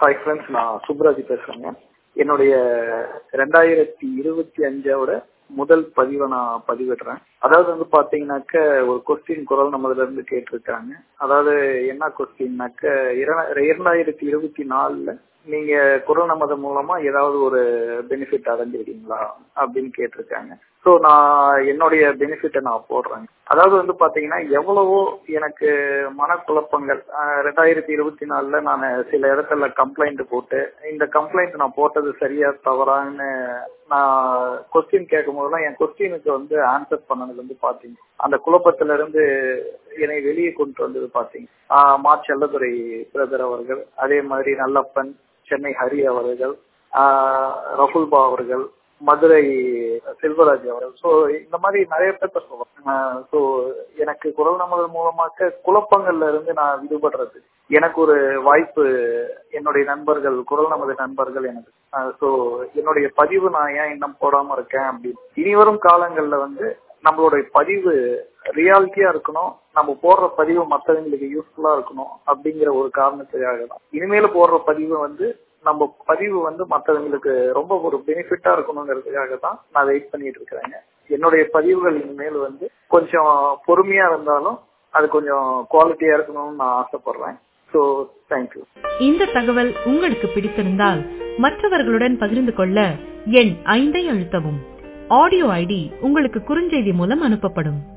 hi friends நான் சுப்ராஜ் பேசுறேங்க என்னுடைய ரெண்டாயிரத்தி இருபத்தி அஞ்சோட முதல் பதிவை நான் பதிவிடுறேன் அதாவது வந்து பாத்தீங்கன்னாக்க ஒரு கொஸ்டின் குரல் நம்மதுல இருந்து கேட்டிருக்காங்க அதாவது என்ன கொஸ்டின்னாக்க இரண்டாயிரத்தி இருபத்தி நாலுல நீங்க குரல் நமது மூலமா ஏதாவது ஒரு பெனிஃபிட் அடைஞ்சிருக்கீங்களா அப்படின்னு கேட்டிருக்காங்க ஸோ நான் என்னுடைய பெனிஃபிட்டை நான் போடுறேன் அதாவது வந்து பாத்தீங்கன்னா எவ்வளவோ எனக்கு மனக்குழப்பங்கள் ரெண்டாயிரத்தி இருபத்தி நாலுல நான் சில இடத்துல கம்ப்ளைண்ட் போட்டு இந்த கம்ப்ளைண்ட் நான் போட்டது சரியா தவறான்னு நான் கொஸ்டின் கேட்கும் போதெல்லாம் என் கொஸ்டினுக்கு வந்து ஆன்சர் பண்ணது வந்து பாத்தீங்க அந்த குழப்பத்துல இருந்து என்னை வெளியே கொண்டு வந்தது பாத்தீங்க மா செல்லதுரை பிரதர் அவர்கள் அதே மாதிரி நல்லப்பன் சென்னை ஹரி அவர்கள் ரகுல்பா அவர்கள் மதுரை செல்வராஜ் அவர்கள் ஸோ இந்த மாதிரி நிறைய பேர் சொல்லுவாங்க ஸோ எனக்கு குரல் நமது மூலமாக குழப்பங்கள்ல இருந்து நான் விடுபடுறது எனக்கு ஒரு வாய்ப்பு என்னுடைய நண்பர்கள் குரல் நமது நண்பர்கள் எனக்கு ஸோ என்னுடைய பதிவு நான் ஏன் இன்னும் போடாம இருக்கேன் அப்படின்னு இனி வரும் காலங்கள்ல வந்து நம்மளுடைய பதிவு ரியாலிட்டியா இருக்கணும் நம்ம போடுற பதிவு மற்றவங்களுக்கு யூஸ்ஃபுல்லா இருக்கணும் அப்படிங்கிற ஒரு காரணத்துக்காக தான் இனிமேல போடுற பதிவு வந்து நம்ம பதிவு வந்து மற்றவங்களுக்கு ரொம்ப ஒரு பெனிஃபிட்டா இருக்கணுங்கிறதுக்காக தான் நான் வெயிட் பண்ணிட்டு இருக்கிறேங்க என்னுடைய பதிவுகள் இனிமேல் வந்து கொஞ்சம் பொறுமையா இருந்தாலும் அது கொஞ்சம் குவாலிட்டியா இருக்கணும்னு நான் ஆசைப்படுறேன் ஸோ தேங்க்யூ இந்த தகவல் உங்களுக்கு பிடித்திருந்தால் மற்றவர்களுடன் பகிர்ந்து கொள்ள எண் ஐந்தை அழுத்தவும் ஆடியோ ஐடி உங்களுக்கு குறுஞ்செய்தி மூலம் அனுப்பப்படும்